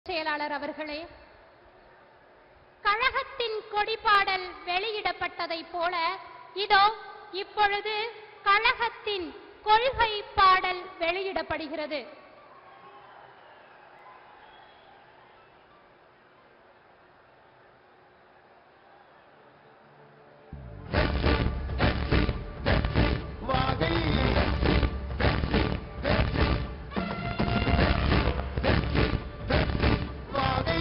செயலாளர் அவர்களே கழகத்தின் கொடிபாடல் வெளியிடப்பட்டதைப் போல இதோ இப்பொழுது கழகத்தின் கொள்கை பாடல் வெளியிடப்படுகிறது வாகை வாகை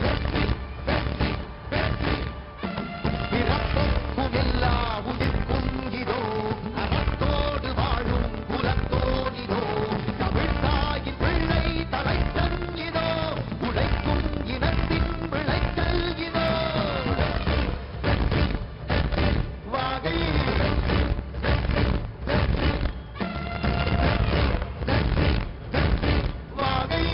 பிறப்புக்கும் எல்லா உயிர்க்கும் இதோ அறத்தோடு வாழும் குலத்தோனிதோ தமிழ் தாயின் பிள்ளை தலைத்தன் இதோ உழைக்கும் இனத்தின் விளைச்சல் இதோ வாகை வாகை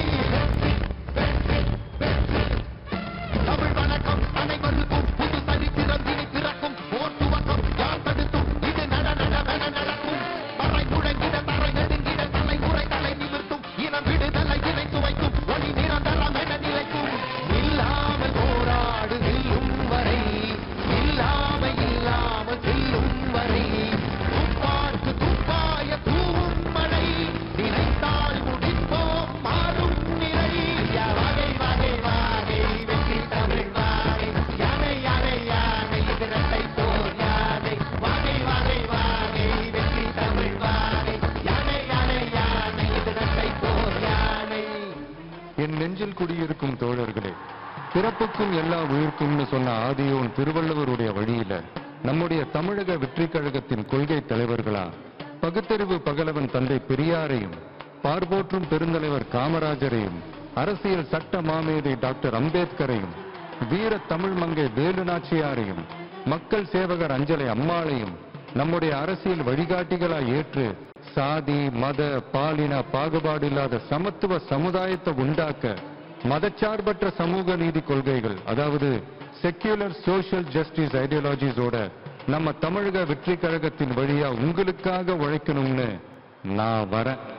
தமிழ் வணக்கம் அனைவருக்கும் புது சரித்திரம் இனி பிறக்கும் போர் துவக்கம் யார் தடுத்தும் இது நட நடவென நடக்கும் பறை முழங்கிட தரை நெடுங்கிட தலைமுறை தலை நிமிர்த்தும் இனம் விடுதலை இணை துவைக்கும் ஒளி நிரந்தரம் என நிலைக்கும் இல்லாமல் போராடு நில்லும் வரை இல்லாமை இல்லாமல் செல்லும் வரை துப்பாக்கு துப்பாய தூவும் மழை நினைத்தால் முடிப்போம் மாறும் நிலை வகை வகை வாகை வெற்றி தமிழ் வாகை யானை யானை யானை இதரத்தை போர் யானை வகை வகை வாகை வெற்றி தமிழ் வாகை யானை யானை யானை இதரத்தை போர் யானை என் நெஞ்சில் குடியிருக்கும் தோழர்களே பிறப்புக்கும் எல்லா உயிர்க்கும்னு சொன்ன ஆதியோன் திருவள்ளுவருடைய வழியில நம்முடைய தமிழக வெற்றிக் கழகத்தின் கொள்கை தலைவர்களா பகுத்தறிவு பகலவன் தந்தை பெரியாரையும் பார்போற்றும் பெருந்தலைவர் காமராஜரையும் அரசியல் சட்ட மாமேதை டாக்டர் அம்பேத்கரையும் வீர தமிழ் மங்கை வேலு நாச்சியாரையும் மக்கள் சேவகர் அஞ்சலை அம்மாளையும் நம்முடைய அரசியல் வழிகாட்டிகளாய் ஏற்று சாதி மத பாலின பாகுபாடு இல்லாத சமத்துவ சமுதாயத்தை உண்டாக்க மதச்சார்பற்ற சமூக நீதி கொள்கைகள் அதாவது செக்யூலர் சோஷியல் ஜஸ்டிஸ் ஐடியாலஜிஸோட நம்ம தமிழக வெற்றி கழகத்தின் வழியா உங்களுக்காக உழைக்கணும்னு நான் வரேன்